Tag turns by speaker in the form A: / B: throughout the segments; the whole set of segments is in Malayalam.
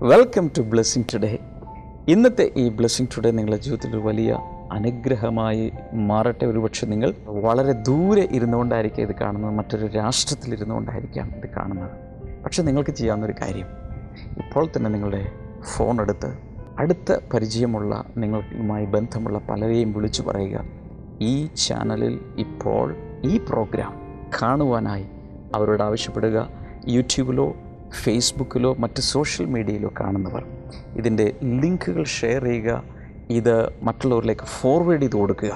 A: വെൽക്കം ടു ബ്ലെസ്സിങ് ടുഡേ ഇന്നത്തെ ഈ ബ്ലെസ്സിങ് ടുഡേ നിങ്ങളുടെ ജീവിതത്തിൽ ഒരു വലിയ അനുഗ്രഹമായി മാറട്ടെ ഒരുപക്ഷെ നിങ്ങൾ വളരെ ദൂരെ ഇരുന്നുകൊണ്ടായിരിക്കും ഇത് കാണുന്നത് മറ്റൊരു രാഷ്ട്രത്തിൽ ഇരുന്നുകൊണ്ടായിരിക്കാം ഇത് കാണുന്നത് പക്ഷെ നിങ്ങൾക്ക് ചെയ്യാവുന്നൊരു കാര്യം ഇപ്പോൾ തന്നെ നിങ്ങളുടെ ഫോൺ എടുത്ത് അടുത്ത പരിചയമുള്ള നിങ്ങളുമായി ബന്ധമുള്ള പലരെയും വിളിച്ചു പറയുക ഈ ചാനലിൽ ഇപ്പോൾ ഈ പ്രോഗ്രാം കാണുവാനായി അവരോട് ആവശ്യപ്പെടുക യൂട്യൂബിലോ ഫേസ്ബുക്കിലോ മറ്റ് സോഷ്യൽ മീഡിയയിലോ കാണുന്നവർ ഇതിൻ്റെ ലിങ്കുകൾ ഷെയർ ചെയ്യുക ഇത് മറ്റുള്ളവരിലേക്ക് ഫോർവേഡ് ചെയ്ത് കൊടുക്കുക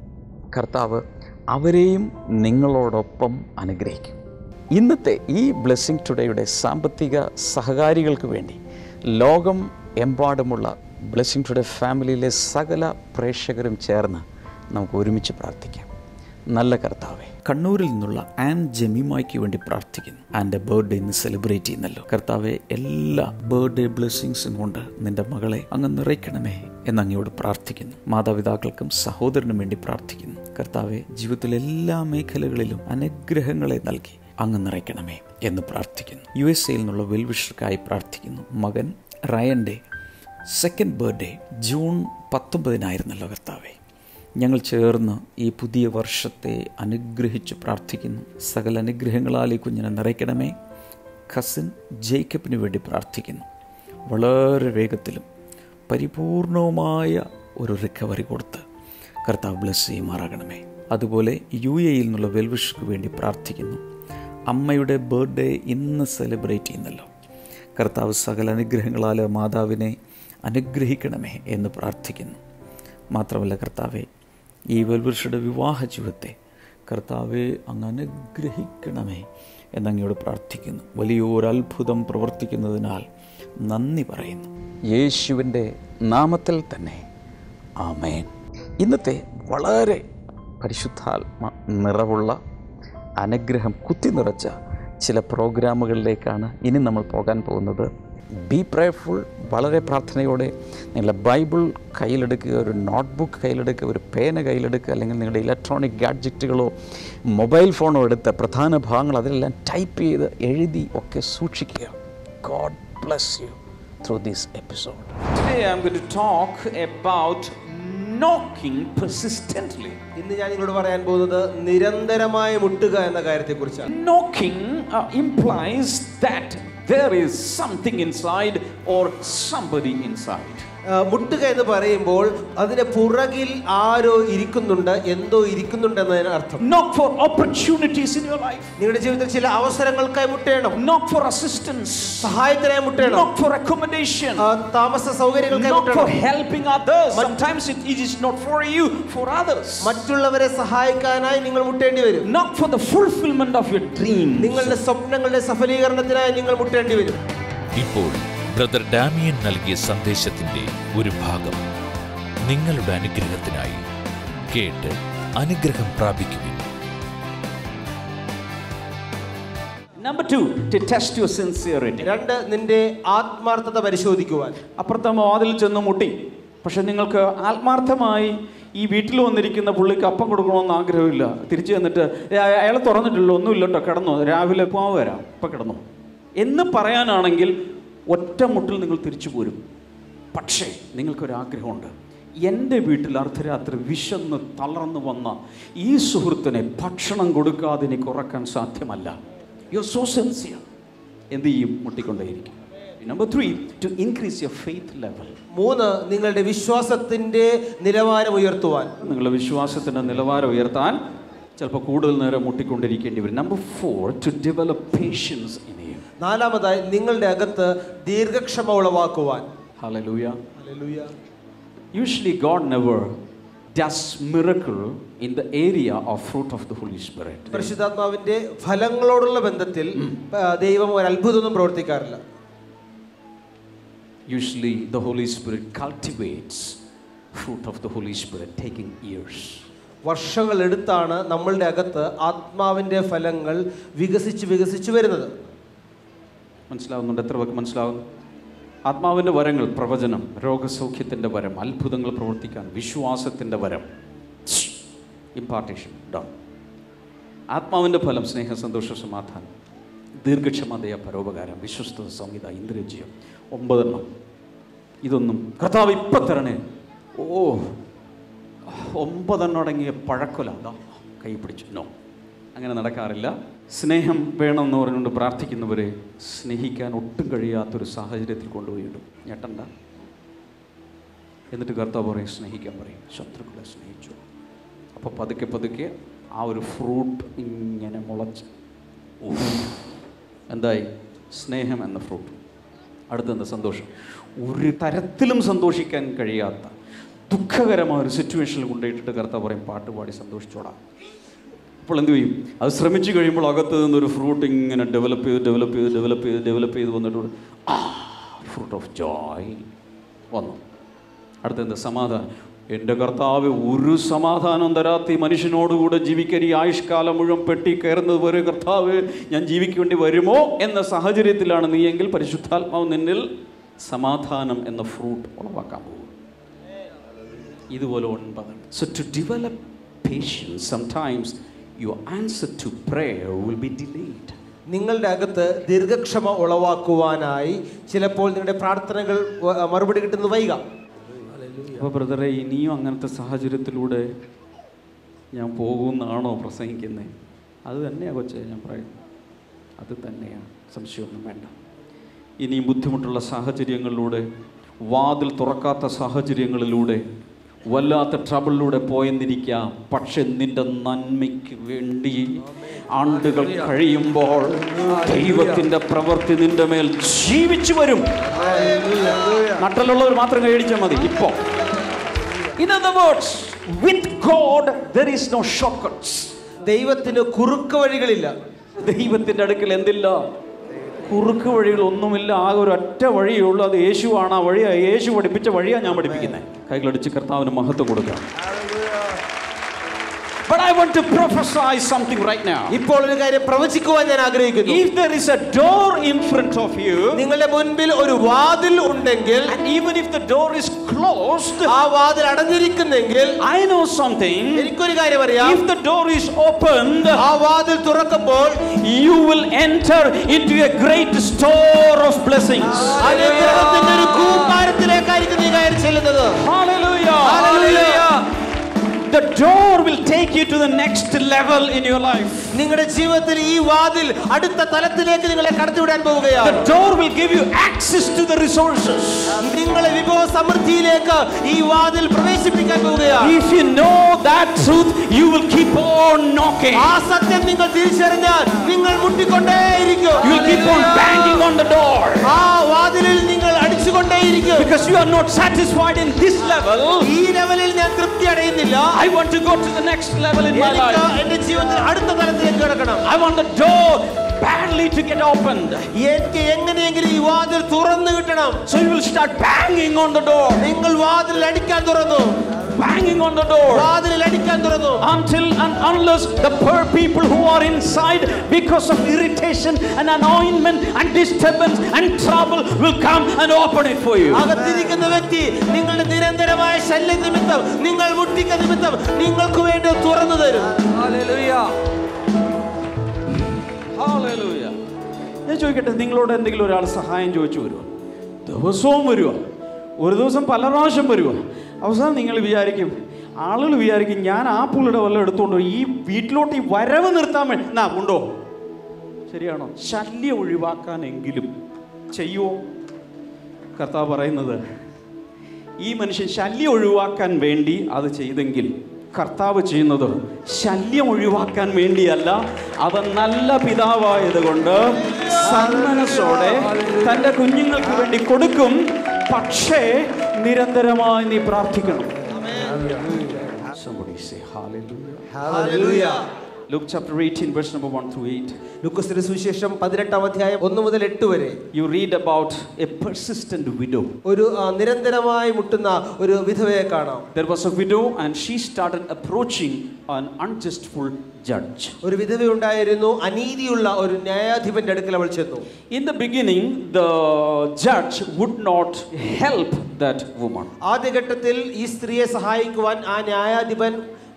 A: കർത്താവ് അവരെയും നിങ്ങളോടൊപ്പം അനുഗ്രഹിക്കും ഇന്നത്തെ ഈ ബ്ലെസ്സിങ് ടുഡേയുടെ സാമ്പത്തിക സഹകാരികൾക്ക് വേണ്ടി ലോകം എമ്പാടുമുള്ള ബ്ലെസ്സിങ് ടുഡേ ഫാമിലിയിലെ സകല പ്രേക്ഷകരും ചേർന്ന് നമുക്ക് ഒരുമിച്ച് പ്രാർത്ഥിക്കാം നല്ല കർത്താവെ കണ്ണൂരിൽ നിന്നുള്ള ആൻ ജമീമായ്ക്ക് വേണ്ടി പ്രാർത്ഥിക്കുന്നു ആൻ്റെ ബർത്ത്ഡേ ഇന്ന് സെലിബ്രേറ്റ് ചെയ്യുന്നല്ലോ കർത്താവെ എല്ലാ ബർത്ത്ഡേ ബ്ലെസ്സിങ്സും കൊണ്ട് നിന്റെ മകളെ അങ്ങ് നിറയ്ക്കണമേ എന്ന് അങ്ങയോട് പ്രാർത്ഥിക്കുന്നു മാതാപിതാക്കൾക്കും സഹോദരനും വേണ്ടി പ്രാർത്ഥിക്കുന്നു കർത്താവെ ജീവിതത്തിലെ എല്ലാ മേഖലകളിലും അനുഗ്രഹങ്ങളെ നൽകി അങ്ങ് നിറയ്ക്കണമേ എന്ന് പ്രാർത്ഥിക്കുന്നു യു എസ് എയിൽ നിന്നുള്ള വെൽവിഷർക്കായി പ്രാർത്ഥിക്കുന്നു മകൻ റയൻ്റെ സെക്കൻഡ് ബർത്ത്ഡേ ജൂൺ പത്തൊമ്പതിനായിരുന്നല്ലോ കർത്താവെ ഞങ്ങൾ ചേർന്ന് ഈ പുതിയ വർഷത്തെ അനുഗ്രഹിച്ച് പ്രാർത്ഥിക്കുന്നു സകല അനുഗ്രഹങ്ങളാൽ ഈ കുഞ്ഞിനെ നിറയ്ക്കണമേ കസിൻ ജേക്കബിന് വേണ്ടി പ്രാർത്ഥിക്കുന്നു വളരെ വേഗത്തിലും പരിപൂർണവുമായ ഒരു റിക്കവറി കൊടുത്ത് കർത്താവ് ബ്ലസ് ചെയ്യുമാറാകണമേ അതുപോലെ യു എയിൽ നിന്നുള്ള വെൽവിഷക്ക് വേണ്ടി പ്രാർത്ഥിക്കുന്നു അമ്മയുടെ ബർത്ത്ഡേ ഇന്ന് സെലിബ്രേറ്റ് ചെയ്യുന്നല്ലോ കർത്താവ് സകല അനുഗ്രഹങ്ങളാൽ മാതാവിനെ അനുഗ്രഹിക്കണമേ എന്ന് പ്രാർത്ഥിക്കുന്നു മാത്രമല്ല കർത്താവെ ഈ വെൽവൃഷയുടെ വിവാഹ ജീവിതത്തെ കർത്താവെ അങ്ങ് അനുഗ്രഹിക്കണമേ എന്നങ്ങയോട് പ്രാർത്ഥിക്കുന്നു വലിയൊരു അത്ഭുതം പ്രവർത്തിക്കുന്നതിനാൽ നന്ദി പറയുന്നു യേശുവിൻ്റെ നാമത്തിൽ തന്നെ ആമേൻ ഇന്നത്തെ വളരെ പരിശുദ്ധാത്മ നിറവുള്ള അനുഗ്രഹം കുത്തി നിറച്ച ചില പ്രോഗ്രാമുകളിലേക്കാണ് ഇനി നമ്മൾ പോകാൻ പോകുന്നത് ബി പ്രേഫുൾ വളരെ പ്രാർത്ഥനയോടെ നിങ്ങളുടെ ബൈബിൾ കയ്യിലെടുക്കുക ഒരു നോട്ട്ബുക്ക് കയ്യിലെടുക്കുക ഒരു പേന കയ്യിലെടുക്കുക അല്ലെങ്കിൽ നിങ്ങളുടെ ഇലക്ട്രോണിക് ഗാഡ്ജറ്റുകളോ മൊബൈൽ ഫോണോ എടുത്ത് പ്രധാന ഭാഗങ്ങൾ അതിലെല്ലാം ടൈപ്പ് ചെയ്ത് എഴുതി ഒക്കെ സൂക്ഷിക്കുക God bless you through this episode
B: Today I'm going to talk about knocking persistently.
C: ഇന്ന് ഞാൻ നിങ്ങളോട് പറയാൻ പോകുന്നത് നിരന്തരമായ മുട്ടുക എന്ന കാര്യത്തെക്കുറിച്ചാണ്
B: Knocking uh, implies that there is something inside or somebody inside.
C: ആ, മുട്ടുക എന്ന് പറയുമ്പോൾ അതിന്റെ പുറകിൽ ആരോ ഇരിക്കുന്നുണ്ട് എന്തോ ഇരിക്കുന്നുണ്ട് എന്നതിന് അർത്ഥം
B: Knock for opportunities in your life.
C: നിങ്ങളുടെ ജീവിതത്തിൽ ചില അവസരങ്ങൾക്കായി മുട്ടേണം
B: Knock for assistance.
C: സഹായത്തിനായി മുട്ടേണം
B: Knock for accommodation.
C: ആ, താമസ സൗകര്യങ്ങൾക്കായി
B: Knock for
C: മുട്ടേണം
B: helping others. Sometimes it it is not for you, for others.
C: മറ്റുള്ളവരെ സഹായിക്കാനായി നിങ്ങൾ മുട്ടേണ്ടി വരും
B: Knock for the fulfillment of your dreams.
C: നിങ്ങളുടെ സ്വപ്നങ്ങളുടെ സഫലീകരണത്തിനായി നിങ്ങൾ മുട്ടേണ്ടി വരും
D: ഇപ്പോൾ ബ്രദർ ഡാമിയൻ നൽകിയ സന്ദേശത്തിന്റെ ഒരു ഭാഗം നിങ്ങളുടെ അനുഗ്രഹത്തിനായി കേട്ട് അനുഗ്രഹം പ്രാപിക്കുവിൻ
B: Number two, to test your sincerity.
C: രണ്ട് നിന്റെ ആത്മാർത്ഥത പരിശോധിക്കുവാൻ
B: അപ്പുറത്തെ വാതിൽ ചെന്ന് മുട്ടി പക്ഷെ നിങ്ങൾക്ക് ആത്മാർത്ഥമായി ഈ വീട്ടിൽ വന്നിരിക്കുന്ന പുള്ളിക്ക് അപ്പം കൊടുക്കണമെന്ന് ആഗ്രഹമില്ല തിരിച്ചു വന്നിട്ട് അയാൾ തുറന്നിട്ടില്ല ഒന്നുമില്ല കേട്ടോ കിടന്നു രാവിലെ പോകാൻ വരാം ഇപ്പം കിടന്നു എന്ന് പറയാനാണെങ്കിൽ ഒറ്റ മുട്ടിൽ നിങ്ങൾ തിരിച്ചു പോരും പക്ഷേ നിങ്ങൾക്കൊരാഗ്രഹമുണ്ട് എൻ്റെ വീട്ടിൽ അർദ്ധരാത്രി വിശന്ന് തളർന്നു വന്ന ഈ സുഹൃത്തിനെ ഭക്ഷണം കൊടുക്കാതെ എനിക്ക് ഉറക്കാൻ സാധ്യമല്ല യു സോ സെൻസിയർ എന്ത് ചെയ്യും മുട്ടിക്കൊണ്ടേയിരിക്കും number three to increase your faith level
C: മൂന്ന് നിങ്ങളുടെ വിശ്വാസത്തിന്റെ നിലവാരം ഉയർത്തുവാൻ
B: നിങ്ങളുടെ വിശ്വാസത്തിൻ്റെ നിലവാരം ഉയർത്താൻ ചിലപ്പോൾ കൂടുതൽ നേരം മുട്ടിക്കൊണ്ടിരിക്കേണ്ടി വരും number four to develop patience in you
C: നാലാമതായി നിങ്ങളുടെ അകത്ത് ദീർഘക്ഷമ ഉളവാക്കുവാൻ
B: hallelujah
C: hallelujah.
B: Usually God never does miracle in the area of fruit of the Holy Spirit
C: പരിശുദ്ധാത്മാവിന്റെ ഫലങ്ങളോടുള്ള ബന്ധത്തിൽ ആ, ദൈവം ഒരു അത്ഭുതമൊന്നും പ്രവർത്തിക്കാറില്ല
B: usually the Holy Spirit cultivates fruit of the Holy Spirit taking years
C: വർഷങ്ങൾ എടുത്താണ് നമ്മളുടെ അകത്ത് ആത്മാവിന്റെ ഫലങ്ങൾ വികസിച്ച് വികസിച്ച് വരുന്നത്
B: മനസ്സിലാവുന്നുണ്ട് എത്ര പേർക്ക് മനസ്സിലാവുന്നു ആത്മാവിൻ്റെ വരങ്ങൾ പ്രവചനം രോഗസൗഖ്യത്തിൻ്റെ വരം അത്ഭുതങ്ങൾ പ്രവർത്തിക്കാൻ വിശ്വാസത്തിൻ്റെ വരം ഇമ്പാർട്ടേഷൻ ഡൺ ആത്മാവിൻ്റെ ഫലം സ്നേഹ സന്തോഷ സമാധാനം ദീർഘക്ഷമതയ പരോപകാരം വിശ്വസ്ത സംഹിത ഇന്ദ്രജയം ഒമ്പതെണ്ണം ഇതൊന്നും കർത്താവ് ഇപ്പം തരണേ ഓ ഒമ്പതെണ്ണം അടങ്ങിയ പഴക്കൊല അതാ കൈ പിടിച്ചു നോ അങ്ങനെ നടക്കാറില്ല സ്നേഹം വേണമെന്ന് പറഞ്ഞുകൊണ്ട് പ്രാർത്ഥിക്കുന്നവരെ സ്നേഹിക്കാൻ ഒട്ടും കഴിയാത്തൊരു സാഹചര്യത്തിൽ കൊണ്ടുപോയിടും ഞെട്ടണ്ട എന്നിട്ട് കർത്താവ് പറയും സ്നേഹിക്കാൻ പറയും ശത്രുക്കളെ സ്നേഹിച്ചു അപ്പോൾ പതുക്കെ പതുക്കെ ആ ഒരു ഫ്രൂട്ട് ഇങ്ങനെ മുളച്ച് ഉഫ്. എന്തായി സ്നേഹം എന്ന ഫ്രൂട്ട് അടുത്തെന്താ സന്തോഷം ഒരു തരത്തിലും സന്തോഷിക്കാൻ കഴിയാത്ത ദുഃഖകരമായ ഒരു സിറ്റുവേഷനിൽ കൊണ്ടുപോയിട്ടിട്ട് കർത്താവ് പറയും പാട്ട് പാടി സന്തോഷിച്ചോടാം അപ്പോൾ എന്ത് ചെയ്യും അത് ശ്രമിച്ചു കഴിയുമ്പോൾ അകത്ത് നിന്നൊരു ഫ്രൂട്ട് ഇങ്ങനെ ഡെവലപ്പ് ചെയ്ത് ഡെവലപ്പ് ചെയ്ത് ഡെവലപ്പ് ചെയ്ത് ഡെവലപ്പ് ചെയ്ത് വന്നിട്ട് ആ ഫ്രൂട്ട് ഓഫ് ജോയ് വന്നു അടുത്തെന്താ സമാധാനം എൻ്റെ കർത്താവ് ഒരു സമാധാനം തരാത്ത ഈ മനുഷ്യനോടുകൂടെ ജീവിക്കാൻ ഈ ആയുഷ്കാലം മുഴുവൻ പെട്ടി കയറുന്നത് വരെ കർത്താവ് ഞാൻ ജീവിക്കേണ്ടി വരുമോ എന്ന സാഹചര്യത്തിലാണ് നീ എങ്കിൽ പരിശുദ്ധാത്മാവ് നിന്നിൽ സമാധാനം എന്ന ഫ്രൂട്ട് ഉളവാക്കാൻ പോകും ഇതുപോലെ ഒൻപത് so to develop patience sometimes your answer to prayer will be delayed
C: നിങ്ങളുടെ അകത്ത് ദീർഘക്ഷമ ഉളവാക്കുവാനായി ചിലപ്പോൾ നിങ്ങളുടെ പ്രാർത്ഥനകൾ വ- മറുപടി കിട്ടുന്നത് വൈകാം
B: അപ്പോൾ ബ്രദറെ ഇനിയും അങ്ങനത്തെ സാഹചര്യത്തിലൂടെ ഞാൻ പോകുമെന്നാണോ പ്രസംഗിക്കുന്നത് അത് തന്നെയാണ് കൊച്ചേ ഞാൻ പറയുന്നത് അത് തന്നെയാണ് സംശയമൊന്നും വേണ്ട ഇനിയും ബുദ്ധിമുട്ടുള്ള സാഹചര്യങ്ങളിലൂടെ വാതിൽ തുറക്കാത്ത സാഹചര്യങ്ങളിലൂടെ വല്ലാത്ത ട്രബിളിലൂടെ പോയെന്നിരിക്കാം പക്ഷെ നിന്റെ നന്മയ്ക്ക് വേണ്ടി ആണ്ടുകൾ കഴിയുമ്പോൾ ദൈവത്തിൻ്റെ പ്രവൃത്തി നിന്റെ മേൽ ജീവിച്ചു വരും നട്ടലുള്ളവർ മാത്രം കൈയടിച്ചാൽ മതി ഇപ്പോ in other words with God there is no shortcuts
C: ദൈവത്തിന് കുറുക്ക് വഴികളില്ല
B: ദൈവത്തിൻ്റെ അടുക്കൽ എന്തില്ല കുറുക്ക് വഴികളൊന്നുമില്ല ആകെ ഒരു ഒറ്റ വഴിയേ ഉള്ളൂ അത് യേശുവാണ് ആ വഴിയാ യേശു പഠിപ്പിച്ച വഴിയാണ് ഞാൻ പഠിപ്പിക്കുന്നത് കൈകളടിച്ച് കർത്താവിന് മഹത്വം കൊടുക്കാം But I want to prophesy something right now.
C: ഇപ്പോൾ ഒരു കാര്യം പ്രവചിക്കുവാൻ ഞാൻ ആഗ്രഹിക്കുന്നു
B: If there is a door in front of you,
C: നിങ്ങളുടെ മുൻപിൽ ഒരു വാതിൽ ഉണ്ടെങ്കിൽ
B: and even if the door is closed,
C: ആ വാതിൽ അടഞ്ഞിരിക്കുന്നെങ്കിൽ
B: I know something.
C: എനിക്കൊരു കാര്യം അറിയാം
B: If the door is opened,
C: ആ വാതിൽ തുറക്കുമ്പോൾ
B: you will enter into a great store of blessings.
C: അനുഗ്രഹത്തിന്റെ ഒരു കൂമ്പാരത്തിലേക്കായിരിക്കും നീ കയറി ചെല്ലുന്നത്
B: Hallelujah.
C: Hallelujah.
B: The door will take you to the next level in your life.
C: നിങ്ങളുടെ ജീവിതത്തിൽ ഈ വാതിൽ അടുത്ത തലത്തിലേക്ക് നിങ്ങളെ കടത്തിവിടാൻ പോവുകയാണ്
B: The door will give you access to the resources.
C: നിങ്ങളെ വിഭവ സമൃദ്ധിയിലേക്ക് ഈ വാതിൽ പ്രവേശിപ്പിക്കാൻ പോവുകയാണ്
B: If you know that truth, you will keep on knocking.
C: ആ സത്യം നിങ്ങൾ തിരിച്ചറിഞ്ഞാൽ നിങ്ങൾ മുട്ടിക്കൊണ്ടേയിരിക്കും
B: You will keep on banging on the door.
C: ആ വാതിലിൽ നിങ്ങൾ അടിച്ചുകൊണ്ടേയിരിക്കും
B: Because you are not satisfied in this level.
C: ഈ ലെവലിൽ ഞാൻ തൃപ്തി അടയുന്നില്ല
B: I want to go to the next level in my
C: എനിക്ക്
B: life.
C: എന്റെ ജീവിതത്തിൽ അടുത്ത തലത്തിലേക്ക് കിടക്കണം
B: I want the door badly to get opened.
C: എനിക്ക് എങ്ങനെയെങ്കിലും ഈ വാതിൽ തുറന്നു കിട്ടണം
B: So you will start banging on the door,
C: നിങ്ങൾ വാതിൽ അടിക്കാൻ തുറന്നു
B: banging on the door.
C: വാതിൽ അടിക്കാൻ തുറന്നു
B: Until and unless the poor people who are inside because of irritation and annoyance and disturbance and trouble will come and open it for you.
C: അകത്തിരിക്കുന്ന വ്യക്തി നിങ്ങളുടെ നിരന്തരമായ ശല്യ നിമിത്തം നിങ്ങൾ മുട്ടിക്ക നിമിത്തം നിങ്ങൾക്ക് വേണ്ടി തുറന്നു തരും
B: Hallelujah. ഞാൻ ചോദിക്കട്ടെ നിങ്ങളോട് എന്തെങ്കിലും ഒരാൾ സഹായം ചോദിച്ചു വരുമോ ദിവസവും വരുമോ ഒരു ദിവസം പല പ്രാവശ്യം വരുമോ അവസാനം നിങ്ങൾ വിചാരിക്കും ആളുകൾ വിചാരിക്കും ഞാൻ ആ പുള്ളിയുടെ വല്ലതും എടുത്തുകൊണ്ട് പോയി ഈ വീട്ടിലോട്ട് ഈ വരവ് നിർത്താൻ വേണ്ടി എന്നാ ഉണ്ടോ ശരിയാണോ ശല്യം ഒഴിവാക്കാനെങ്കിലും ചെയ്യുമോ കർത്താവ് പറയുന്നത് ഈ മനുഷ്യൻ ശല്യം ഒഴിവാക്കാൻ വേണ്ടി അത് ചെയ്തെങ്കിൽ കർത്താവ് ചെയ്യുന്നത് ശല്യം ഒഴിവാക്കാൻ വേണ്ടിയല്ല അത് നല്ല പിതാവായതുകൊണ്ട് സന്മനസ്സോടെ തൻ്റെ കുഞ്ഞുങ്ങൾക്ക് വേണ്ടി കൊടുക്കും പക്ഷേ നിരന്തരമായി നീ പ്രാർത്ഥിക്കണം Somebody say hallelujah. Luke chapter 18, verse number 1 through 8.
C: ലുക്കസിന്റെ സുവിശേഷം പതിനെട്ടാം അധ്യായം ഒന്ന് മുതൽ എട്ട് വരെ
B: You read about a persistent widow.
C: ഒരു ആ, നിരന്തരമായി മുട്ടുന്ന ഒരു വിധവയെ കാണാം
B: There was a widow, and she started approaching an unjustful judge.
C: ഒരു വിധവയുണ്ടായിരുന്നു അനീതിയുള്ള ഒരു ന്യായാധിപന്റെ അടുക്കൽ അവൾ ചെന്നു
B: In the beginning, the judge would not help that woman.
C: ആദ്യഘട്ടത്തിൽ ഈ സ്ത്രീയെ സഹായിക്കുവാൻ ആ ന്യായാധിപൻ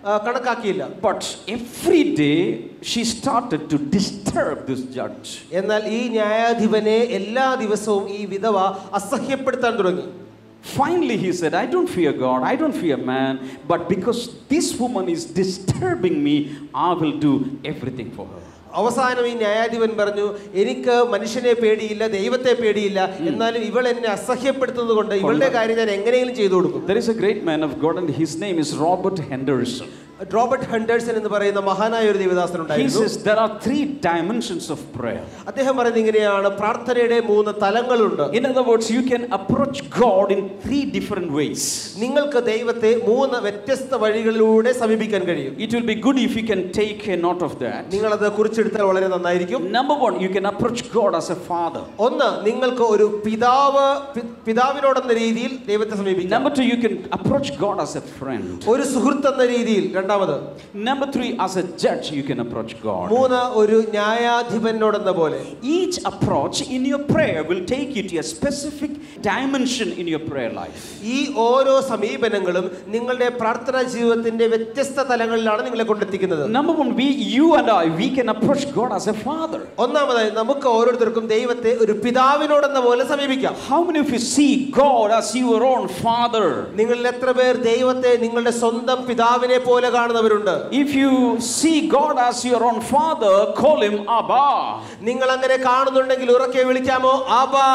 C: ആ, കണക്കാക്കിയില്ല
B: But every day she started to disturb this judge.
C: എന്നാൽ ഈ ന്യായാധിപനെ എല്ലാ ദിവസവും ഈ വിധവ അസഹ്യപ്പെടുത്താൻ തുടങ്ങി
B: Finally, he said, I don't fear God, I don't fear man, but because this woman is disturbing me, I will do everything for her.
C: അവസാനം ഈ ന്യായാധിപൻ പറഞ്ഞു എനിക്ക് മനുഷ്യനെ പേടിയില്ല ദൈവത്തെ പേടിയില്ല എന്നാലും ഇവൾ എന്നെ അസഹ്യപ്പെടുത്തുന്നത് കൊണ്ട് ഇവളുടെ കാര്യം ഞാൻ എങ്ങനെയെങ്കിലും ചെയ്തു കൊടുക്കും
B: There is a great man of God, and his name is Robert Henderson.
C: Robert Henderson എന്ന് പറയുന്ന മഹാനായ ഒരു ദേവദാസൻ
B: He
C: ഉണ്ടായിരുന്നു
B: says there are three dimensions of prayer.
C: അദ്ദേഹം പറയുന്നത് ഇങ്ങനെയാണ് പ്രാർത്ഥനയുടെ മൂന്ന് തലങ്ങളുണ്ട്
B: In other words, you can approach God in three different ways.
C: നിങ്ങൾക്ക് ദൈവത്തെ മൂന്ന് വ്യത്യസ്ത വഴികളിലൂടെ സമീപിക്കാൻ കഴിയും
B: It will be good if you can take a note of that.
C: നിങ്ങളത് കുറിച്ചെടുത്താൽ വളരെ നന്നായിരിക്കും
B: Number one, you can approach God as a father.
C: ഒന്ന് നിങ്ങൾക്ക് ഒരു പിതാവ് പി- പിതാവിനോടെന്ന രീതിയിൽ ദൈവത്തെ സമീപിക്കാം
B: Number two, you can approach God as a friend.
C: ഒരു സുഹൃത്ത് എന്ന രീതിയിൽ രണ്ടാമത്
B: Number three, as a judge, you can approach God.
C: മൂന്ന് ഒരു ന്യായാധിപനോടെന്ന പോലെ
B: Each approach in your prayer will take you to a specific dimension in your prayer life.
C: ഈ ഓരോ സമീപനങ്ങളും നിങ്ങളുടെ പ്രാർത്ഥനാ ജീവിതത്തിന്റെ വ്യത്യസ്ത തലങ്ങളിലാണ് നിങ്ങളെ കൊണ്ടെത്തിക്കുന്നത്
B: Number one, we, you and I, we can approach God as a father.
C: ഒന്നാമതായി നമുക്ക് ഓരോരുത്തർക്കും ദൈവത്തെ ഒരു പിതാവിനോടെന്ന പോലെ സമീപിക്കാം
B: How many of you see God as your own father?
C: നിങ്ങളിൽ എത്ര പേർ ദൈവത്തെ നിങ്ങളുടെ സ്വന്തം പിതാവിനെ പോലെ കാണുന്നവരുണ്ട്
B: If you see God as your own father, call him Abba.
C: നിങ്ങൾ അങ്ങനെ കാണുന്നുണ്ടെങ്കിൽ ഉറക്കെ വിളിക്കാമോ ആബാ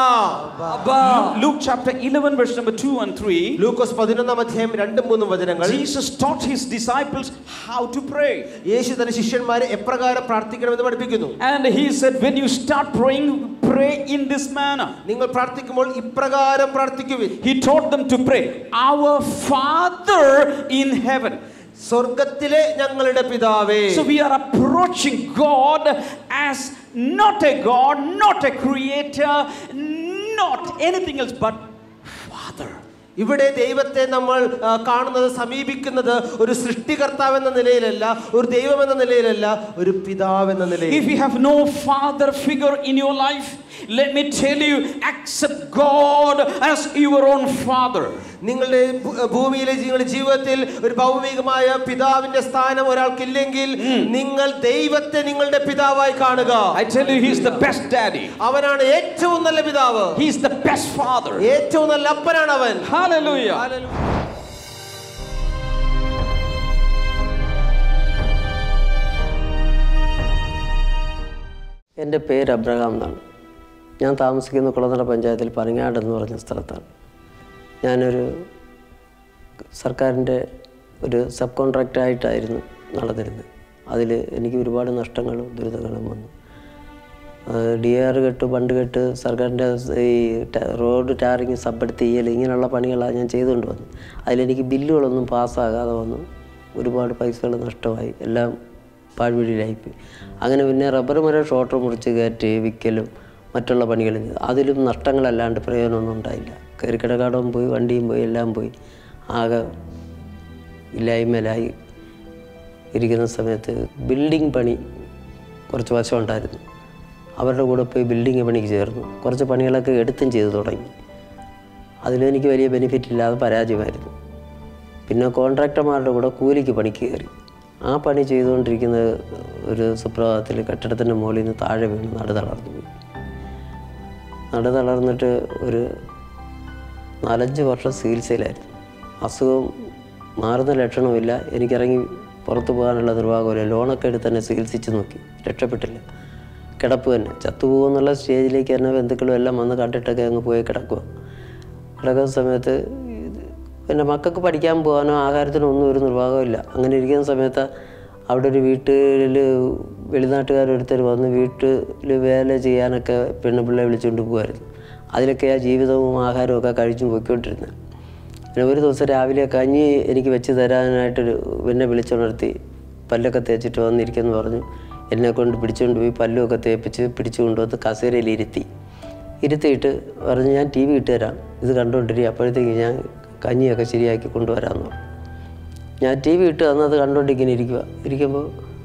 B: Lu- Luke chapter 11, verse number 2 and 3.
C: ലൂക്കോസ് പതിനൊന്നാം അധ്യായം രണ്ടും മൂന്നും വചനങ്ങൾ
B: Jesus taught his disciples how to pray.
C: യേശു തന്റെ ശിഷ്യന്മാരെ എപ്രകാരം പ്രാർത്ഥിക്കണമെന്ന് പഠിപ്പിക്കുന്നു
B: And he said, when you start praying, pray in this manner.
C: നിങ്ങൾ പ്രാർത്ഥിക്കുമ്പോൾ ഇപ്രകാരം പ്രാർത്ഥിക്കുവിൻ
B: He taught them to pray, Our Father in heaven.
C: സ്വർഗത്തിലെ ഞങ്ങളുടെ പിതാവേ
B: So we are approaching God as not a God, not a creator, not anything else but Father.
C: ഇവിടെ ദൈവത്തെ നമ്മൾ ആ, കാണുന്നത് സമീപിക്കുന്നത് ഒരു സൃഷ്ടികർത്താവ് എന്ന നിലയിലല്ല ഒരു ദൈവം എന്ന നിലയിലല്ല ഒരു പിതാവ് എന്ന നിലയിൽ
B: If you have no father figure in your life, let me tell you, accept God as your own father.
C: നിങ്ങളുടെ ഭൂ- ഭൂമിയിലെ നിങ്ങളുടെ ജീവിതത്തിൽ ഒരു ഭൗമികമായ പിതാവിന്റെ സ്ഥാനം ഒരാൾക്കില്ലെങ്കിൽ നിങ്ങൾ ദൈവത്തെ നിങ്ങളുടെ പിതാവായി കാണുക
B: I tell you, He's the best daddy,
C: അവനാണ് ഏറ്റവും നല്ല പിതാവ്
B: He's the best father.
C: ഏറ്റവും നല്ല അപ്പനാണ് അവൻ
B: Hallelujah.
E: എൻ്റെ പേര് അബ്രഹാം എന്നാണ് ഞാൻ താമസിക്കുന്ന കുളനട പഞ്ചായത്തിൽ പനങ്ങാട് എന്ന് പറഞ്ഞ സ്ഥലത്താണ് ഞാനൊരു സർക്കാരിൻ്റെ ഒരു സബ് കോൺട്രാക്റ്റായിട്ടായിരുന്നു നടന്നിരുന്നത് അതിൽ എനിക്ക് ഒരുപാട് നഷ്ടങ്ങളും ദുരിതങ്ങളും വന്നു ഡി ആർ കെട്ട് ബണ്ട് കെട്ട് സർക്കാരിൻ്റെ ഈ ട- റോഡ് ടാറിങ് സബ്ബെടുത്ത് ചെയ്യൽ ഇങ്ങനെയുള്ള പണികളാണ് ഞാൻ ചെയ്തുകൊണ്ട് വന്നത് അതിലെനിക്ക് ബില്ലുകളൊന്നും പാസ്സാകാതെ വന്നു ഒരുപാട് പൈസകൾ നഷ്ടമായി എല്ലാം പാഴ്വഴിയിലായിപ്പോയി അങ്ങനെ പിന്നെ റബ്ബർ മരം ഷോട്ടർ മുറിച്ച് കയറ്റി വിൽക്കലും മറ്റുള്ള പണികളും ചെയ്തു അതിലും നഷ്ടങ്ങളല്ലാണ്ട് പ്രയോജനമൊന്നും ഉണ്ടായില്ല കയറിക്കിടക്കാടവും പോയി വണ്ടിയും പോയി എല്ലാം പോയി ആകെ ഇല്ലായ്മയിലായി ഇരിക്കുന്ന സമയത്ത് ബിൽഡിംഗ് പണി കുറച്ച് വശമുണ്ടായിരുന്നു അവരുടെ കൂടെ പോയി ബിൽഡിംഗ് പണിക്ക് ചേർന്നു കുറച്ച് പണികളൊക്കെ എടുത്തും ചെയ്തു തുടങ്ങി അതിലെനിക്ക് വലിയ ബെനിഫിറ്റ് ഇല്ലാതെ പരാജയമായിരുന്നു പിന്നെ കോൺട്രാക്ടർമാരുടെ കൂടെ കൂലിക്ക് പണിക്ക് കയറി ആ പണി ചെയ്തുകൊണ്ടിരിക്കുന്ന ഒരു സുപ്രഭാതത്തിൽ കെട്ടിടത്തിൻ്റെ മുകളിൽ നിന്ന് താഴെ വീണ് നടു തളർന്നു പോയി നടു തളർന്നിട്ട് ഒരു നാലഞ്ച് വർഷം ചികിത്സയിലായിരുന്നു അസുഖം മാറുന്ന ലക്ഷണമില്ല എനിക്കിറങ്ങി പുറത്തു പോകാനുള്ള നിർവാഹമില്ല ലോണൊക്കെ എടുത്ത് തന്നെ ചികിത്സിച്ച് നോക്കി രക്ഷപ്പെട്ടില്ല കിടപ്പ് തന്നെ ചത്തുപോകുന്നുള്ള സ്റ്റേജിലേക്ക് തന്നെ ബന്ധുക്കളും എല്ലാം വന്ന് കണ്ടിട്ടൊക്കെ അങ്ങ് പോയി കിടക്കുക കിടക്കുന്ന സമയത്ത് ഇത് പിന്നെ മക്കൾക്ക് പഠിക്കാൻ പോകാനോ ആഹാരത്തിനോ ഒന്നും ഒരു നിർവാഹമില്ല അങ്ങനെ ഇരിക്കുന്ന സമയത്ത് അവിടെ ഒരു വീട്ടിൽ വെളിനാട്ടുകാരൊരുത്തർ വന്ന് വീട്ടിൽ വേല ചെയ്യാനൊക്കെ പെണ്ണുപിള്ളെ വിളിച്ചുകൊണ്ട് പോകുമായിരുന്നു അതിലൊക്കെ ആ ജീവിതവും ആഹാരവും ഒക്കെ കഴിച്ചു പോയിക്കൊണ്ടിരുന്നത് പിന്നെ ഒരു ദിവസം രാവിലെ കഞ്ഞി എനിക്ക് വെച്ച് തരാനായിട്ടൊരു എന്നെ വിളിച്ചുണർത്തി പല്ലൊക്കെ തേച്ചിട്ട് വന്നിരിക്കുമെന്ന് പറഞ്ഞു എന്നെ കൊണ്ട് പിടിച്ചുകൊണ്ട് പോയി പല്ലുമൊക്കെ തേപ്പിച്ച് പിടിച്ചു കൊണ്ടുവന്ന് കസേരയിൽ ഇരുത്തി ഇരുത്തിയിട്ട് പറഞ്ഞു ഞാൻ ടി വി ഇട്ട് തരാം ഇത് കണ്ടുകൊണ്ടിരിക്കുക അപ്പോഴത്തേക്ക് ഞാൻ കഞ്ഞിയൊക്കെ ശരിയാക്കി കൊണ്ടുവരാമെന്ന് പറഞ്ഞു ഞാൻ ടി വി ഇട്ട് തന്നത് കണ്ടുകൊണ്ടിങ്ങനെ ഇരിക്കുക ഇരിക്കുമ്പോൾ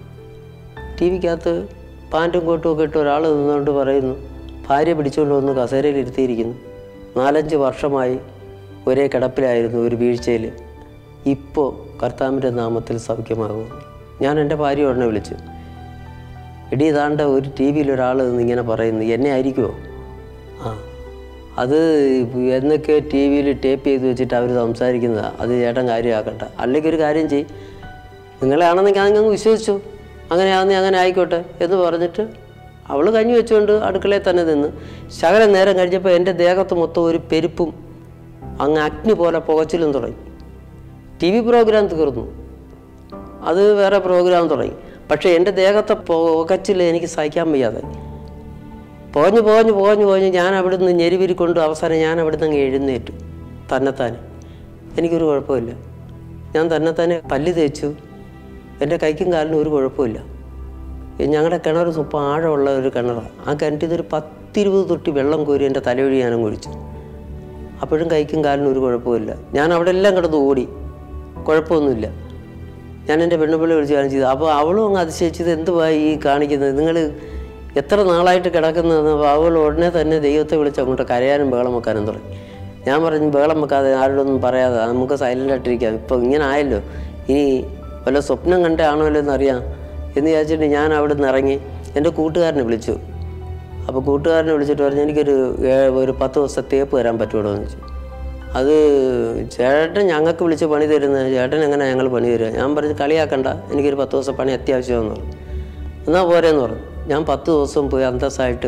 E: ടി വിക്കകത്ത് പാൻറ്റും കോട്ടും ഒക്കെ ഇട്ട് ഒരാൾ നിന്നുകൊണ്ട് പറയുന്നു ഭാര്യ പിടിച്ചുകൊണ്ട് വന്ന് കസേരയിൽ ഇരുത്തിയിരിക്കുന്നു നാലഞ്ച് വർഷമായി ഒരേ കിടപ്പിലായിരുന്നു ഒരു വീഴ്ചയിൽ ഇപ്പോൾ കർത്താവിൻ്റെ നാമത്തിൽ സൗഖ്യമാകും ഞാൻ എൻ്റെ ഭാര്യ ഉടനെ വിളിച്ചു എടി ഇതാണ്ട് ഒരു ടി വിയിൽ ഒരാൾ ഇങ്ങനെ പറയുന്നു എന്നെ ആയിരിക്കുമോ ആ അത് എന്നൊക്കെ ടി വിയിൽ ടേപ്പ് ചെയ്ത് വെച്ചിട്ട് അവർ സംസാരിക്കുന്നതാണ് അത് ചേട്ടൻ കാര്യമാക്കണ്ട അല്ലെങ്കിൽ ഒരു കാര്യം ചെയ്യും നിങ്ങളെയാണെന്നെങ്കിൽ അതങ്ങ് വിശ്വസിച്ചു അങ്ങനെയാണെന്നെങ്കിൽ അങ്ങനെ ആയിക്കോട്ടെ എന്ന് പറഞ്ഞിട്ട് അവൾ കഞ്ഞി വെച്ചുകൊണ്ട് അടുക്കളയിൽ തന്നെ നിന്ന് ശകലം നേരം കഴിഞ്ഞപ്പോൾ എൻ്റെ ദേഹത്ത് മൊത്തം ഒരു പെരുപ്പും അങ്ങ് അഗ്നി പോലെ പുകച്ചിലും തുടങ്ങി ടി വി പ്രോഗ്രാം തീർന്നു അത് വേറെ പ്രോഗ്രാം തുടങ്ങി പക്ഷേ എൻ്റെ ദേഹത്തെ പുകച്ചിൽ എനിക്ക് സഹിക്കാൻ വയ്യാതെ പോഞ്ഞ് പോഞ്ഞ് പോഞ്ഞ് പോഞ്ഞ് ഞാൻ അവിടുന്ന് ഞെരുവിരി കൊണ്ട് അവസാനം ഞാൻ അവിടുന്ന് അങ്ങ് എഴുന്നേറ്റു തന്നെത്താനെ എനിക്കൊരു കുഴപ്പമില്ല ഞാൻ തന്നെത്താനെ പല്ല് തേച്ചു എൻ്റെ കൈക്കും കാലിനും ഒരു കുഴപ്പമില്ല ഈ ഞങ്ങളുടെ കിണർ സ്വപ്പം ആഴമുള്ള ഒരു കിണറാണ് ആ കിണറ്റിൽ ഒരു പത്തിരുപത് തൊട്ടി വെള്ളം കോരി എൻ്റെ തലവഴി ഞാനും കുഴിച്ചു അപ്പോഴും കൈക്കും കാലിനും ഒരു കുഴപ്പമില്ല ഞാൻ അവിടെ എല്ലാം കിടന്ന് ഓടി കുഴപ്പമൊന്നുമില്ല ഞാൻ എൻ്റെ പെണ്ണുപിള്ളി വിളിച്ച് കാണിച്ചത് അപ്പോൾ അവളും അങ്ങ് അതിശയിച്ചത് എന്തുവാ ഈ കാണിക്കുന്നത് നിങ്ങൾ എത്ര നാളായിട്ട് കിടക്കുന്നതെന്ന് അപ്പോൾ അവൾ ഉടനെ തന്നെ ദൈവത്തെ വിളിച്ച് അങ്ങോട്ട് കരയാനും ബഹളം വെക്കാനും തുടങ്ങി ഞാൻ പറഞ്ഞു ബഹളം വെക്കാതെ ആരോടൊന്നും പറയാതെ നമുക്ക് സൈലൻ്റ് ആയിട്ടിരിക്കാം ഇപ്പോൾ ഇങ്ങനെ ആയല്ലോ ഇനി വല്ല സ്വപ്നം കണ്ടാണോ എന്ന് അറിയാം എന്ന് വിചാരിച്ചിട്ട് ഞാൻ അവിടെ നിന്ന് ഇറങ്ങി എൻ്റെ കൂട്ടുകാരനെ വിളിച്ചു അപ്പോൾ കൂട്ടുകാരനെ വിളിച്ചിട്ട് പറഞ്ഞു എനിക്കൊരു ഏ- ഒരു പത്ത് ദിവസത്തെ തേപ്പ് തരാൻ പറ്റുമോ എന്ന് ചോദിച്ചു അത് ചേട്ടൻ ഞങ്ങൾക്ക് വിളിച്ച് പണി തരുന്നത് ചേട്ടൻ എങ്ങനെ ഞങ്ങൾ പണി തരിക ഞാൻ പറഞ്ഞു കളിയാക്കണ്ട എനിക്കൊരു പത്ത് ദിവസം പണി അത്യാവശ്യമെന്ന് പറഞ്ഞു എന്നാൽ പോരെന്ന് പറഞ്ഞു ഞാൻ പത്ത് ദിവസം പോയി അന്തസ്സായിട്ട്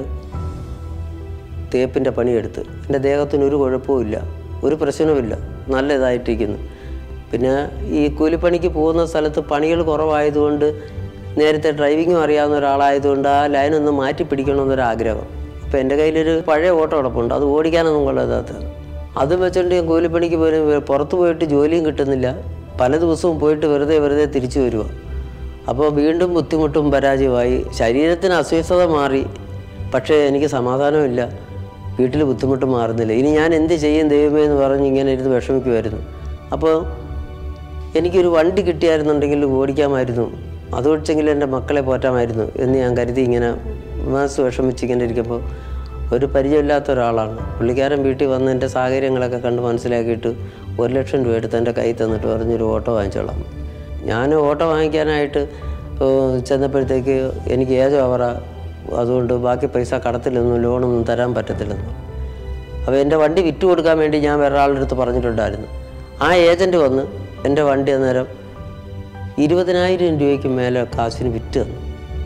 E: തേപ്പിൻ്റെ പണിയെടുത്ത് എൻ്റെ ദേഹത്തിന് ഒരു കുഴപ്പവുമില്ല ഒരു പ്രശ്നവുമില്ല നല്ല ഇതായിട്ടിരിക്കുന്നു പിന്നെ ഈ കൂലിപ്പണിക്ക് പോകുന്ന സ്ഥലത്ത് പണികൾ കുറവായതുകൊണ്ട് നേരത്തെ ഡ്രൈവിങ്ങും അറിയാവുന്ന ഒരാളായതുകൊണ്ട് ആ ലൈനൊന്ന് മാറ്റി പിടിക്കണമെന്നൊരാഗ്രഹം അപ്പോൾ എൻ്റെ കയ്യിലൊരു പഴയ ഓട്ടോ കിടപ്പുണ്ട് അത് ഓടിക്കാനൊന്നും കൊള്ളാത്തതാണ് അത് വെച്ചുകൊണ്ട് ഞാൻ കൂലിപ്പണിക്ക് പോലും പുറത്ത് പോയിട്ട് ജോലിയും കിട്ടുന്നില്ല പല ദിവസവും പോയിട്ട് വെറുതെ വെറുതെ തിരിച്ചു വരിക അപ്പോൾ വീണ്ടും ബുദ്ധിമുട്ടും പരാജയമായി ശരീരത്തിന് അസ്വസ്ഥത മാറി പക്ഷേ എനിക്ക് സമാധാനമില്ല വീട്ടിൽ ബുദ്ധിമുട്ട് മാറുന്നില്ല ഇനി ഞാൻ എന്ത് ചെയ്യും ദൈവമേ എന്ന് പറഞ്ഞ് ഇങ്ങനെ ഇരുന്ന് വിഷമിക്കുമായിരുന്നു അപ്പോൾ എനിക്കൊരു വണ്ടി കിട്ടിയായിരുന്നുണ്ടെങ്കിൽ ഓടിക്കാമായിരുന്നു അത് വെച്ചെങ്കിലും എൻ്റെ മക്കളെ പോറ്റാമായിരുന്നു എന്ന് ഞാൻ കരുതി ഇങ്ങനെ മനസ്സ് വിഷമിച്ച് ഇങ്ങനെ ഇരിക്കുമ്പോൾ ഒരു പരിചയമില്ലാത്ത ഒരാളാണ് പുള്ളിക്കാരൻ വീട്ടിൽ വന്ന് എൻ്റെ സാഹചര്യങ്ങളൊക്കെ കണ്ട് മനസ്സിലാക്കിയിട്ട് ഒരു ലക്ഷം രൂപ എടുത്ത് എൻ്റെ കയ്യിൽ തന്നിട്ട് പറഞ്ഞൊരു ഓട്ടോ വാങ്ങിച്ചോളാം ഞാൻ ഓട്ടോ വാങ്ങിക്കാനായിട്ട് ഏഹ്, ചെന്നപ്പോഴത്തേക്ക് എനിക്ക് ഏജ് ഓവറാ അതുകൊണ്ട് ബാക്കി പൈസ കടത്തിലൊന്നും ലോണൊന്നും തരാൻ പറ്റത്തില്ലെന്ന് അപ്പോൾ എൻ്റെ വണ്ടി വിറ്റ് കൊടുക്കാൻ വേണ്ടി ഞാൻ വേറെ ആളുടെ അടുത്ത് പറഞ്ഞിട്ടുണ്ടായിരുന്നു ആ ഏജൻറ്റ് വന്ന് എൻ്റെ വണ്ടി അന്നേരം ഇരുപതിനായിരം രൂപയ്ക്ക് മേലെ കാശിന് വിറ്റ് തന്നു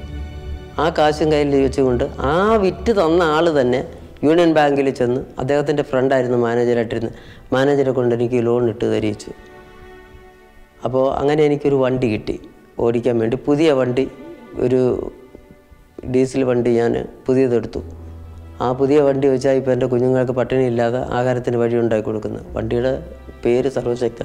E: ആ കാശും കയ്യിൽ വെച്ചുകൊണ്ട് ആ വിറ്റ് തന്ന ആൾ തന്നെ യൂണിയൻ ബാങ്കിൽ ചെന്ന് അദ്ദേഹത്തിൻ്റെ ഫ്രണ്ടായിരുന്നു മാനേജറായിട്ടിരുന്ന് മാനേജറെ കൊണ്ട് എനിക്ക് ലോൺ ഇട്ട് തരിച്ചു അപ്പോൾ അങ്ങനെ എനിക്കൊരു വണ്ടി കിട്ടി ഓടിക്കാൻ വേണ്ടി പുതിയ വണ്ടി ഒരു ഡീസൽ വണ്ടി ഞാൻ പുതിയതെടുത്തു ആ പുതിയ വണ്ടി വെച്ചാൽ ഇപ്പോൾ എൻ്റെ കുഞ്ഞുങ്ങൾക്ക് പട്ടിണി ഇല്ലാതെ ആഹാരത്തിന് വഴി ഉണ്ടാക്കി കൊടുക്കുന്നത് വണ്ടിയുടെ പേര് സർവശക്തൻ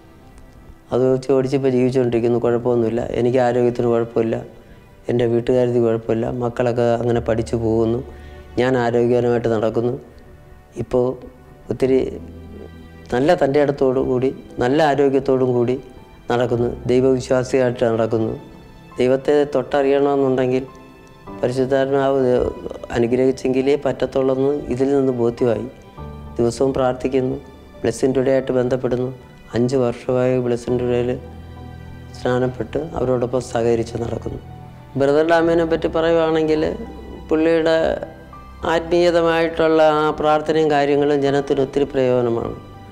E: അത് വെച്ച് ഓടിച്ചിപ്പോൾ ജീവിച്ചുകൊണ്ടിരിക്കുന്നു കുഴപ്പമൊന്നുമില്ല എനിക്ക് ആരോഗ്യത്തിന് കുഴപ്പമില്ല എൻ്റെ വീട്ടുകാർക്ക് കുഴപ്പമില്ല മക്കളൊക്കെ അങ്ങനെ പഠിച്ചു പോകുന്നു ഞാൻ ആരോഗ്യകരമായിട്ട് നടക്കുന്നു ഇപ്പോൾ ഒത്തിരി നല്ല തൻ്റെ ഇടത്തോടു കൂടി നല്ല ആരോഗ്യത്തോടും കൂടി നടക്കുന്നു ദൈവവിശ്വാസിയായിട്ട് നടക്കുന്നു ദൈവത്തെ തൊട്ടറിയണമെന്നുണ്ടെങ്കിൽ പരിശുദ്ധാത്മാവ് ദേ- അനുഗ്രഹിച്ചെങ്കിലേ പറ്റത്തുള്ളെന്ന് ഇതിൽ നിന്ന് ബോധ്യമായി ദിവസവും പ്രാർത്ഥിക്കുന്നു ബ്ലെസ്സിൻ ടുഡേ ആയിട്ട് ബന്ധപ്പെടുന്നു അഞ്ച് വർഷമായി ബ്ലെസ്സിൻ ടുഡേയിൽ സ്നാനപ്പെട്ട് അവരോടൊപ്പം സഹകരിച്ച് നടക്കുന്നു ബ്രദർ ഡാമിനെ പറ്റി പറയുവാണെങ്കിൽ പുള്ളിയുടെ ആത്മീയതമായിട്ടുള്ള ആ പ്രാർത്ഥനയും കാര്യങ്ങളും ജനത്തിന് ഒത്തിരി പ്രയോജനമാണ്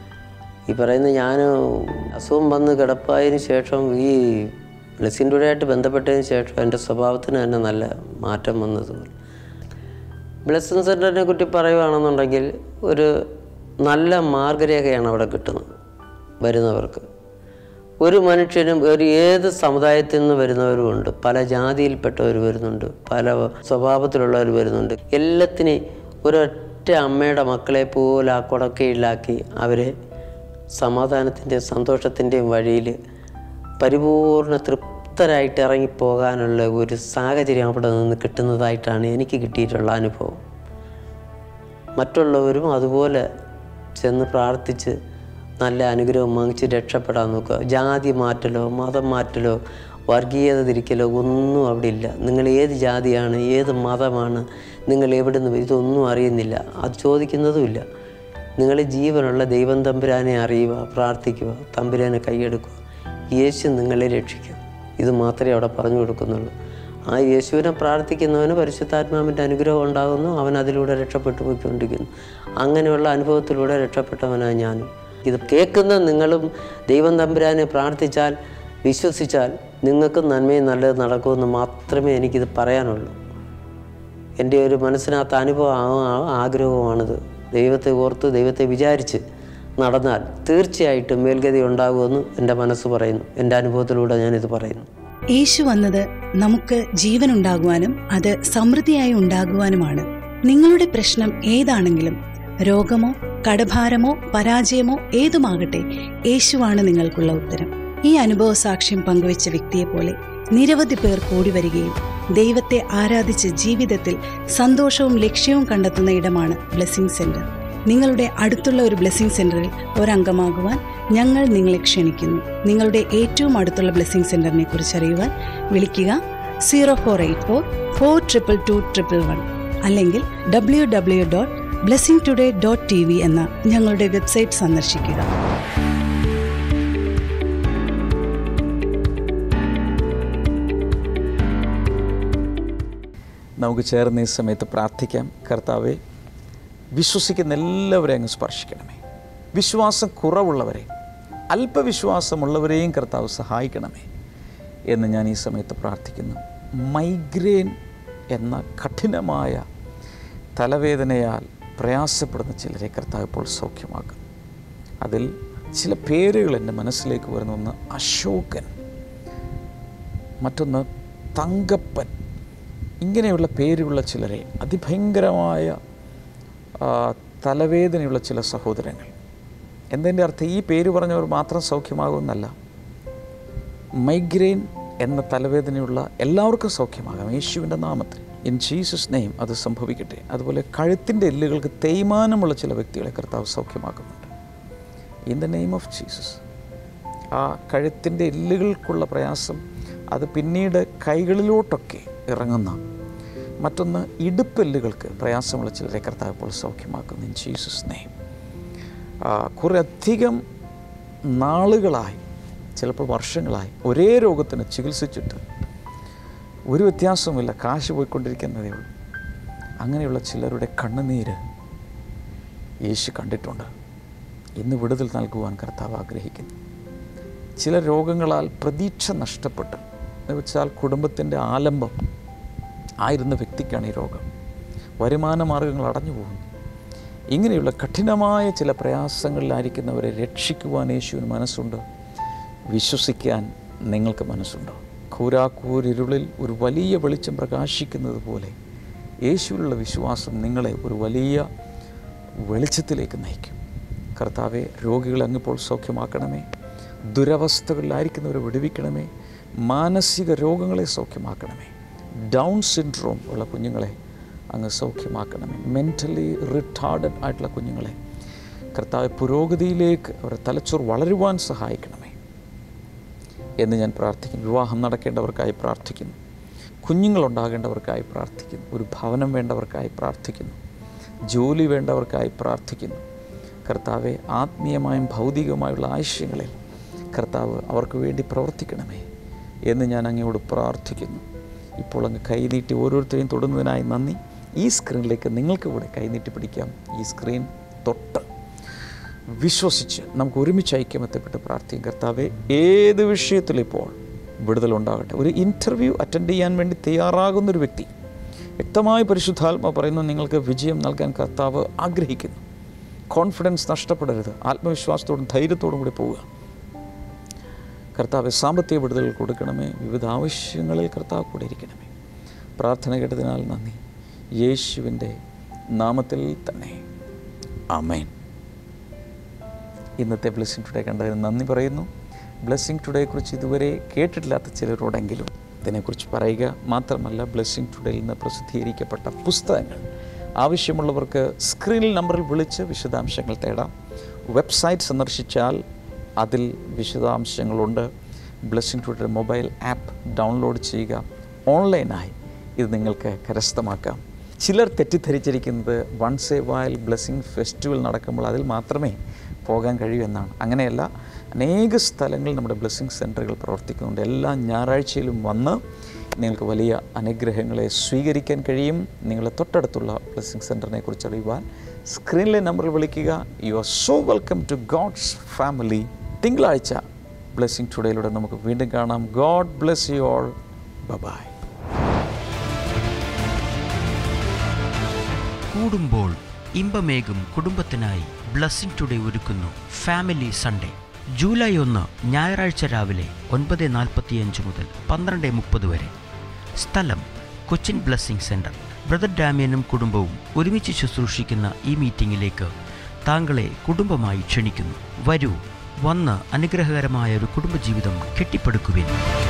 E: ഈ പറയുന്ന ഞാൻ അസുഖം വന്ന് കിടപ്പായതിന് ശേഷം ഈ ബ്ലെസ്സിൻ്റെ ബന്ധപ്പെട്ടതിന് ശേഷം എൻ്റെ സ്വഭാവത്തിന് തന്നെ നല്ല മാറ്റം വന്നതുപോലെ ബ്ലെസ്സിങ് സെൻറ്ററിനെ കുറിച്ച് പറയുകയാണെന്നുണ്ടെങ്കിൽ ഒരു നല്ല മാർഗരേഖയാണ് അവിടെ കിട്ടുന്നത് വരുന്നവർക്ക് ഒരു മനുഷ്യനും ഒരു ഏത് സമുദായത്തിൽ നിന്ന് വരുന്നവരുമുണ്ട് പല ജാതിയിൽപ്പെട്ടവർ വരുന്നുണ്ട് പല സ്വഭാവത്തിലുള്ളവർ വരുന്നുണ്ട് എല്ലാത്തിനെയും ഒരൊറ്റ അമ്മയുടെ മക്കളെ പോലെ ആ കുടക്കീഴിലാക്കി അവരെ സമാധാനത്തിൻ്റെയും സന്തോഷത്തിൻ്റെയും വഴിയിൽ പരിപൂർണ തൃപ്തരായിട്ട് ഇറങ്ങിപ്പോകാനുള്ള ഒരു സാഹചര്യം അവിടെ നിന്ന് കിട്ടുന്നതായിട്ടാണ് എനിക്ക് കിട്ടിയിട്ടുള്ള അനുഭവം മറ്റുള്ളവരും അതുപോലെ ചെന്ന് പ്രാർത്ഥിച്ച് നല്ല അനുഗ്രഹം വാങ്ങിച്ച് രക്ഷപ്പെടാൻ നോക്കുക ജാതി മാറ്റലോ മതം മാറ്റലോ വർഗീയത തിരിക്കലോ ഒന്നും അവിടെ ഇല്ല നിങ്ങൾ ഏത് ജാതിയാണ് ഏത് മതമാണ് നിങ്ങൾ എവിടെ നിന്ന് ഇതൊന്നും അറിയുന്നില്ല അത് ചോദിക്കുന്നതുമില്ല നിങ്ങൾ ജീവനുള്ള ദൈവം തമ്പുരാനെ അറിയുക പ്രാർത്ഥിക്കുക തമ്പുരാനെ കൈയെടുക്കുക യേശു നിങ്ങളെ രക്ഷിക്കും ഇത് മാത്രമേ അവിടെ പറഞ്ഞു കൊടുക്കുന്നുള്ളൂ ആ യേശുവിനെ പ്രാർത്ഥിക്കുന്നവന് പരിശുദ്ധാത്മാവിൻ്റെ അനുഗ്രഹം ഉണ്ടാകുന്നു അവൻ അതിലൂടെ രക്ഷപ്പെട്ടു പോയിക്കൊണ്ടിരിക്കുന്നു അങ്ങനെയുള്ള അനുഭവത്തിലൂടെ രക്ഷപ്പെട്ടവനാണ് ഞാനും ഇത് കേൾക്കുന്ന നിങ്ങളും ദൈവം തമ്പുരാനെ പ്രാർത്ഥിച്ചാൽ വിശ്വസിച്ചാൽ നിങ്ങൾക്ക് നന്മയും നല്ലത് നടക്കുമെന്ന് മാത്രമേ എനിക്കിത് പറയാനുള്ളൂ എൻ്റെ ഒരു മനസ്സിനകത്ത് അനുഭവം ആ- ആഗ്രഹവുമാണിത് ദൈവത്തെ ഓർത്ത് ദൈവത്തെ വിചാരിച്ച് നടന്നാൽ തീർച്ചയായിട്ടും മേൽഗതി ഉണ്ടാകുമെന്ന് എൻ്റെ മനസ്സ് പറയുന്നു എൻ്റെ അനുഭവത്തിലൂടെ ഞാനിത് പറയുന്നു
F: യേശു വന്നത് നമുക്ക് ജീവൻ ഉണ്ടാകുവാനും അത് സമൃദ്ധിയായി ഉണ്ടാകുവാനുമാണ് നിങ്ങളുടെ പ്രശ്നം ഏതാണെങ്കിലും രോഗമോ കടഭാരമോ പരാജയമോ ഏതുമാകട്ടെ യേശുവാണ് നിങ്ങൾക്കുള്ള ഉത്തരം ഈ അനുഭവ സാക്ഷ്യം പങ്കുവച്ച വ്യക്തിയെ പോലെ നിരവധി പേർ കൂടി വരികയും ദൈവത്തെ ആരാധിച്ച് ജീവിതത്തിൽ സന്തോഷവും ലക്ഷ്യവും കണ്ടെത്തുന്ന ഇടമാണ് ബ്ലെസ്സിംഗ് സെന്റർ നിങ്ങളുടെ അടുത്തുള്ള ഒരു ബ്ലെസ്സിംഗ് സെന്ററിൽ ഒരംഗമാകുവാൻ ഞങ്ങൾ നിങ്ങളെ ക്ഷണിക്കുന്നു നിങ്ങളുടെ ഏറ്റവും അടുത്തുള്ള ബ്ലെസ്സിംഗ് സെന്ററിനെ കുറിച്ച് അറിയുവാൻ വിളിക്കുക zero four eight four four triple two triple one അല്ലെങ്കിൽ W W dot blessing today dot T V എന്ന ഞങ്ങളുടെ വെബ്സൈറ്റ് സന്ദർശിക്കുക
A: നമുക്ക് ചേർന്ന് ഈ സമയത്ത് പ്രാർത്ഥിക്കാം കർത്താവെ വിശ്വസിക്കുന്ന എല്ലാവരെയും അങ്ങ് സ്പർശിക്കണമേ വിശ്വാസം കുറവുള്ളവരെ അല്പവിശ്വാസമുള്ളവരെയും കർത്താവ് സഹായിക്കണമേ എന്ന് ഞാൻ ഈ സമയത്ത് പ്രാർത്ഥിക്കുന്നു മൈഗ്രെയിൻ എന്ന കഠിനമായ തലവേദനയാൽ പ്രയാസപ്പെടുന്ന ചിലരെ കർത്താവ് ഇപ്പോൾ സൗഖ്യമാക്കും അതിൽ ചില പേരുകൾ എൻ്റെ മനസ്സിലേക്ക് വരുന്ന ഒന്ന് അശോകൻ മറ്റൊന്ന് തങ്കപ്പൻ ഇങ്ങനെയുള്ള പേരുള്ള ചിലരെ അതിഭയങ്കരമായ ആ, തലവേദനയുള്ള ചില സഹോദരങ്ങൾ എന്നതിൻ്റെ അർത്ഥം ഈ പേര് പറഞ്ഞവർ മാത്രം സൗഖ്യമാകുമെന്നല്ല മൈഗ്രെയിൻ എന്ന തലവേദനയുള്ള എല്ലാവർക്കും സൗഖ്യമാകാം യേശുവിൻ്റെ നാമത്തിൽ ഇൻ ജീസസ് നെയിം അത് സംഭവിക്കട്ടെ അതുപോലെ കഴുത്തിൻ്റെ എല്ലുകൾക്ക് തേയ്മാനമുള്ള ചില വ്യക്തികളെ കർത്താവ് സൗഖ്യമാക്കുന്നുണ്ട് in the name of Jesus ആ കഴുത്തിൻ്റെ എല്ലുകൾക്കുള്ള പ്രയാസം അത് പിന്നീട് കൈകളിലോട്ടൊക്കെ ഇറങ്ങുന്ന മറ്റൊന്ന് ഇടുപ്പെല്ലുകൾക്ക് പ്രയാസമുള്ള ചിലരെ കർത്താവ് ഇപ്പോൾ സൗഖ്യമാക്കുന്നു ഇൻ ജീസസ് നെയിം കുറേ അധികം നാളുകളായി ചിലപ്പോൾ വർഷങ്ങളായി ഒരേ രോഗത്തിന് ചികിത്സിച്ചിട്ട് ഒരു വ്യത്യാസവുമില്ല കാശ് പോയിക്കൊണ്ടിരിക്കുന്നതേ ഉള്ളൂ അങ്ങനെയുള്ള ചിലരുടെ കണ്ണുനീര് യേശു കണ്ടിട്ടുണ്ട് ഇന്ന് വിടുതൽ നൽകുവാൻ കർത്താവ് ആഗ്രഹിക്കുന്നു ചില രോഗങ്ങളാൽ പ്രതീക്ഷ നഷ്ടപ്പെട്ട് എന്ന് വെച്ചാൽ കുടുംബത്തിൻ്റെ ആലംബം ആയിരുന്ന വ്യക്തിക്കാണ് ഈ രോഗം വരുമാന മാർഗങ്ങൾ അടഞ്ഞു പോകുന്നു ഇങ്ങനെയുള്ള കഠിനമായ ചില പ്രയാസങ്ങളിലായിരിക്കുന്നവരെ രക്ഷിക്കുവാൻ യേശുവിന് മനസ്സുണ്ട് വിശ്വസിക്കാൻ നിങ്ങൾക്ക് മനസ്സുണ്ടോ കൂരാക്കൂരിരുളിൽ ഒരു വലിയ വെളിച്ചം പ്രകാശിക്കുന്നത് പോലെ യേശുവിലുള്ള വിശ്വാസം നിങ്ങളെ ഒരു വലിയ വെളിച്ചത്തിലേക്ക് നയിക്കും കർത്താവെ രോഗികളെ അങ്ങിപ്പോൾ സൗഖ്യമാക്കണമേ ദുരവസ്ഥകളിലായിരിക്കുന്നവരെ വിടുവിക്കണമേ മാനസിക രോഗങ്ങളെ സൗഖ്യമാക്കണമേ ഡൗൺ സിൻഡ്രോം ഉള്ള കുഞ്ഞുങ്ങളെ അങ്ങ് സൗഖ്യമാക്കണമേ മെൻ്റലി റിട്ടാർഡഡ് ആയിട്ടുള്ള കുഞ്ഞുങ്ങളെ കർത്താവ് പുരോഗതിയിലേക്ക് അവരുടെ തലച്ചോർ വളരുവാൻ സഹായിക്കണമേ എന്ന് ഞാൻ പ്രാർത്ഥിക്കുന്നു വിവാഹം നടക്കേണ്ടവർക്കായി പ്രാർത്ഥിക്കുന്നു കുഞ്ഞുങ്ങളുണ്ടാകേണ്ടവർക്കായി പ്രാർത്ഥിക്കുന്നു ഒരു ഭവനം വേണ്ടവർക്കായി പ്രാർത്ഥിക്കുന്നു ജോലി വേണ്ടവർക്കായി പ്രാർത്ഥിക്കുന്നു കർത്താവെ ആത്മീയമായും ഭൗതികമായുള്ള ആശയങ്ങളിൽ കർത്താവ് അവർക്ക് വേണ്ടി പ്രവർത്തിക്കണമേ എന്ന് ഞാൻ അങ്ങയോട് പ്രാർത്ഥിക്കുന്നു ഇപ്പോൾ അങ്ങ് കൈനീട്ടി ഓരോരുത്തരെയും തൊടുന്നതിനായി നന്ദി ഈ സ്ക്രീനിലേക്ക് നിങ്ങൾക്ക് കൂടെ കൈനീട്ടി പിടിക്കാം ഈ സ്ക്രീൻ തൊട്ട് വിശ്വസിച്ച് നമുക്ക് ഒരുമിച്ച് ഐക്യമത്യപ്പെട്ട് പ്രാർത്ഥിക്കും കർത്താവെ ഏത് വിഷയത്തിലും ഇപ്പോൾ വിടുതലുണ്ടാകട്ടെ ഒരു ഇൻ്റർവ്യൂ അറ്റൻഡ് ചെയ്യാൻ വേണ്ടി തയ്യാറാകുന്ന ഒരു വ്യക്തി വ്യക്തമായ പരിശുദ്ധാത്മ പറയുന്നു നിങ്ങൾക്ക് വിജയം നൽകാൻ കർത്താവ് ആഗ്രഹിക്കുന്നു കോൺഫിഡൻസ് നഷ്ടപ്പെടരുത് ആത്മവിശ്വാസത്തോടും ധൈര്യത്തോടും കൂടി പോവുക കർത്താവ് സാമ്പത്തിക വിടുതൽ കൊടുക്കണമേ വിവിധ ആവശ്യങ്ങളിൽ കർത്താവ് കൂടെ ഇരിക്കണമേ പ്രാർത്ഥന കേട്ടതിനാൽ നന്ദി യേശുവിൻ്റെ നാമത്തിൽ തന്നെ അമേൻ ഇന്നത്തെ ബ്ലെസ്സിങ് ടുഡേ കണ്ടതിന് നന്ദി പറയുന്നു ബ്ലെസ്സിങ് ടുഡേയെക്കുറിച്ച് ഇതുവരെ കേട്ടിട്ടില്ലാത്ത ചിലരോടെങ്കിലും ഇതിനെക്കുറിച്ച് പറയുക മാത്രമല്ല ബ്ലെസ്സിങ് ടുഡേയിൽ നിന്ന് പ്രസിദ്ധീകരിക്കപ്പെട്ട പുസ്തകങ്ങൾ ആവശ്യമുള്ളവർക്ക് സ്ക്രീനിൽ നമ്പറിൽ വിളിച്ച് വിശദാംശങ്ങൾ തേടാം വെബ്സൈറ്റ് സന്ദർശിച്ചാൽ അതിൽ വിശദാംശങ്ങളുണ്ട് blessing today mobile app download ചെയ്യുക ഓൺലൈനായി ഇത് നിങ്ങൾക്ക് കരസ്ഥമാക്കാം ചിലർ തെറ്റിദ്ധരിച്ചിരിക്കുന്നത് once a while blessing festival നടക്കുമ്പോൾ അതിൽ മാത്രമേ പോകാൻ കഴിയൂ എന്നാണ് അങ്ങനെയല്ല അനേക സ്ഥലങ്ങളിൽ നമ്മുടെ ബ്ലെസ്സിങ് സെൻറ്ററുകൾ പ്രവർത്തിക്കുന്നുണ്ട് എല്ലാ ഞായറാഴ്ചയിലും വന്ന് നിങ്ങൾക്ക് വലിയ അനുഗ്രഹങ്ങളെ സ്വീകരിക്കാൻ കഴിയും നിങ്ങളെ തൊട്ടടുത്തുള്ള ബ്ലെസ്സിങ് സെൻറ്ററിനെ കുറിച്ച് അറിയുവാൻ സ്ക്രീനിലെ നമ്പറിൽ വിളിക്കുക you are so welcome to God's family തിങ്കളാഴ്ച ബ്ലെസ്സിങ് ടുഡേയിലൂടെ നമുക്ക് വീണ്ടും കാണാം God bless you all bye
G: കൂടുമ്പോൾ ഇമ്പമേകും കുടുംബത്തിനായി ബ്ലസ്സിംഗ് ടുഡേ ഒരുക്കുന്നു ഫാമിലി സൺഡേ ജൂലൈ ഒന്ന് ഞായറാഴ്ച രാവിലെ ഒൻപത് നാൽപ്പത്തിയഞ്ച് മുതൽ പന്ത്രണ്ട് മുപ്പത് വരെ സ്ഥലം കൊച്ചിൻ ബ്ലസ്സിംഗ് സെൻറ്റർ ബ്രദർ ഡാമിയനും കുടുംബവും ഒരുമിച്ച് ശുശ്രൂഷിക്കുന്ന ഈ മീറ്റിംഗിലേക്ക് താങ്കളെ കുടുംബമായി ക്ഷണിക്കുന്നു വരൂ വന്ന് അനുഗ്രഹകരമായ ഒരു കുടുംബജീവിതം കെട്ടിപ്പടുക്കുവിൻ